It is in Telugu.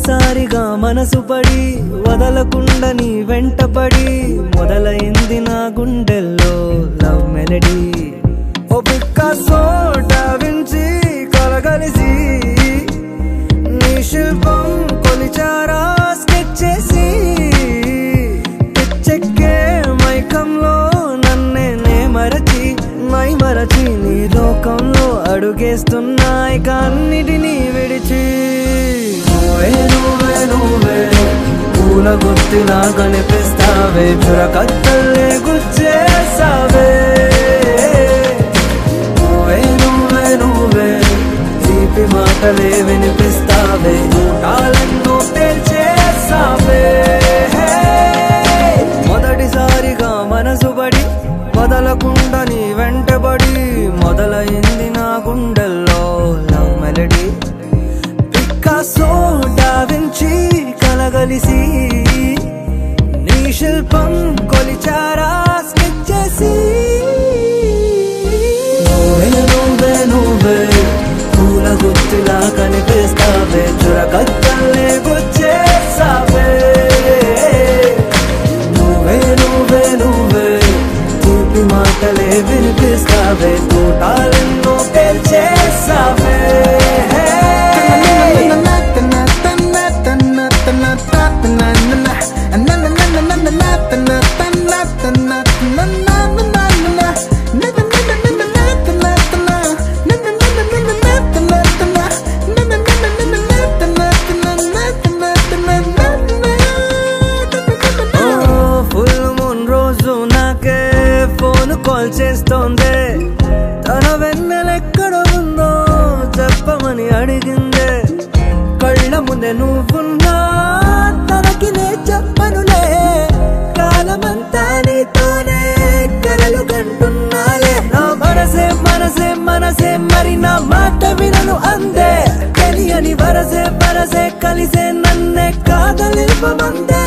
మొదటిసారిగా మనసు పడి వదలకుండా నీ వెంటపడి మొదలైంది నా గుండెల్లో లవ్ మెలడీ ఓ పిక్కాసో డావించి కలగలిసి నీ శిల్పం కొలిచారా స్కెచ్ చేసి పిచ్చెక్కే మైకంలో నన్నే నే మరచి మై మరచి నీ లోకంలో అడుగేస్తున్నాయి కన్నిటినీ విడిచి నువ్వే నువ్వే నువ్వే పూల గుర్తిలా కనిపిస్తావే చురకత్తల్లే గుచ్చేసావే నువ్వే నువ్వే నువ్వే తీపి మాటలే వినిపిస్తావే తాళెన్నో తేల్చేసావే మొదటిసారిగా మనసు పడి వదలకుండా నీ వెంటబడి మొదలైంది నా గుండెల్లో లవ్ మెలడీ పికాసో డావించి కలగలిసి నీ శిల్పం కొలిచారా స్కెచ్ చేసి నువ్వే నువ్వే నువ్వే పూల గుర్తులా కనిపిస్తావే చురకత్తల్లే గుచ్చేసావే నువ్వే నువ్వే నువ్వే తీపి మాటలే వినిపిస్తావే తోటాలెన్నో పేల్చేసావే ఓ ఫుల్ మూన్ రోజు నాకే ఫోన్ కాల్ చేస్తోంది తన వెన్నెలెక్కడ ఉందో చెప్పమని అడిగిందే కళ్ళ ముందే నువ్వున్నా తనకి నే చెప్పనులే కాలమంతా నీతోనే కలలు కంటున్నాలే నా మనసే మనసే మనసే మరి నా మాట వినను అందే తెలియని వరసే వరసే కలిసే నన్నే కాదలిపమందే